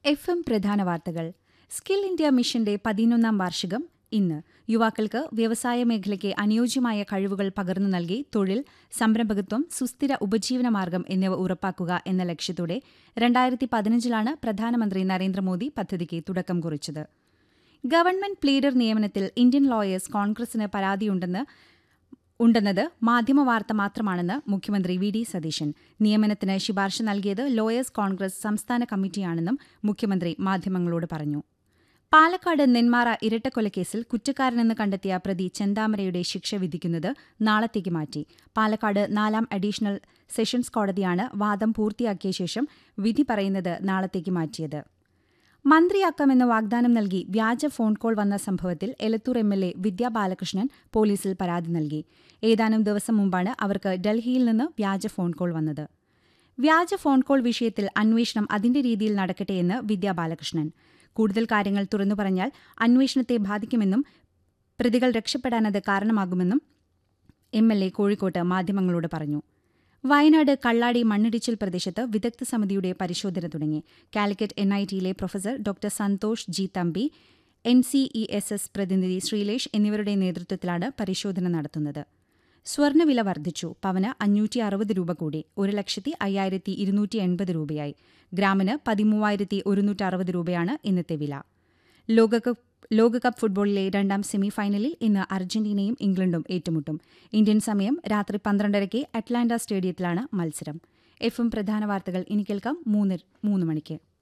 F M പ്രധാന വാർത്തകൾ skill India മിഷന്റെ പതിനൊന്നാം വാർഷികം ഇന്ന് യുവാക്കൾക്ക് വ്യവസായ മേഖലയ്ക്ക് അനുയോജ്യമായ കഴിവുകൾ പകർന്നു നൽകി തൊഴിൽ സംരംഭകത്വം സുസ്ഥിര ഉപജീവനമാർഗം എന്നിവ ഉറപ്പാക്കുക എന്ന ലക്ഷ്യത്തോടെ രണ്ടായിരത്തി പതിനഞ്ചിലാണ് പ്രധാനമന്ത്രി നരേന്ദ്രമോദി പദ്ധതിക്ക് തുടക്കം കുറിച്ചത് ഗവൺമെന്റ് പ്ലീഡർ നിയമനത്തിൽ ഇന്ത്യൻ ലോയേഴ്സ് കോൺഗ്രസിന് പരാതിയുണ്ടെന്ന് ഉണ്ടെന്നത് മാധ്യമവാർത്ത മാത്രമാണെന്ന് മുഖ്യമന്ത്രി വി ഡി സതീശൻ നിയമനത്തിന് ശുപാർശ നൽകിയത് ലോയേഴ്സ് കോൺഗ്രസ് സംസ്ഥാന കമ്മിറ്റിയാണെന്നും മുഖ്യമന്ത്രി മാധ്യമങ്ങളോട് പറഞ്ഞു പാലക്കാട് നെന്മാറ ഇരട്ടക്കൊലക്കേസിൽ കുറ്റക്കാരനെന്ന് കണ്ടെത്തിയ പ്രതി ചെന്താമരയുടെ ശിക്ഷ വിധിക്കുന്നത് നാളത്തേക്ക് മാറ്റി പാലക്കാട് നാലാം അഡീഷണൽ സെഷൻസ് കോടതിയാണ് വാദം പൂർത്തിയാക്കിയ ശേഷം വിധി പറയുന്നത് നാളത്തേക്ക് മാറ്റിയത് മന്ത്രിയാക്കാമെന്ന് വാഗ്ദാനം നൽകി വ്യാജ ഫോൺ കോൾ വന്ന സംഭവത്തിൽ Elathur M L A Vidya Balakrishnan പോലീസിൽ പരാതി നൽകി ഏതാനും ദിവസം മുമ്പാണ് അവർക്ക് ഡൽഹിയിൽ നിന്ന് വ്യാജ ഫോൺ കോൾ വന്നത് വ്യാജ ഫോൺ കോൾ വിഷയത്തിൽ അന്വേഷണം അതിന്റെ രീതിയിൽ നടക്കട്ടെയെന്ന് വിദ്യാ ബാലകൃഷ്ണൻ കൂടുതൽ കാര്യങ്ങൾ തുറന്നു പറഞ്ഞാൽ അന്വേഷണത്തെ ബാധിക്കുമെന്നും പ്രതികൾ രക്ഷപ്പെടാനത് കാരണമാകുമെന്നും എം എൽ എ കോഴിക്കോട്ട് മാധ്യമങ്ങളോട് പറഞ്ഞു വയനാട് കള്ളാടി മണ്ണിടിച്ചിൽ പ്രദേശത്ത് വിദഗ്ധ സമിതിയുടെ പരിശോധന തുടങ്ങി കാലിക്കറ്റ് എൻ ഐ ടിയിലെ professor doctor Santhosh G Thampi N C E S S പ്രതിനിധി ശ്രീലേഷ് എന്നിവരുടെ നേതൃത്വത്തിലാണ് പരിശോധന നടത്തുന്നത് സ്വർണ്ണവില വർദ്ധിച്ചു പവന് അഞ്ഞൂറ്റി അറുപത് രൂപ കൂടി ഒരു ലക്ഷത്തി അയ്യായിരത്തി ഇരുന്നൂറ്റി എൺപത് രൂപയായി ഗ്രാമിന് പതിമൂവായിരത്തി ഒരുന്നൂറ്റി അറുപത് രൂപയാണ് ഇന്നത്തെ വില ലോകകപ്പ് ലോകകപ്പ് ഫുട്ബോളിലെ രണ്ടാം സെമിഫൈനലിൽ ഇന്ന് അർജന്റീനയും ഇംഗ്ലണ്ടും ഏറ്റുമുട്ടും ഇന്ത്യൻ സമയം രാത്രി പന്ത്രണ്ടരയ്ക്ക് അറ്റ്ലാന്റ സ്റ്റേഡിയത്തിലാണ് മത്സരം എഫും പ്രധാന വാർത്തകൾ ഇനി കേൾക്കാം മൂന്ന് മൂന്ന് മണിക്ക്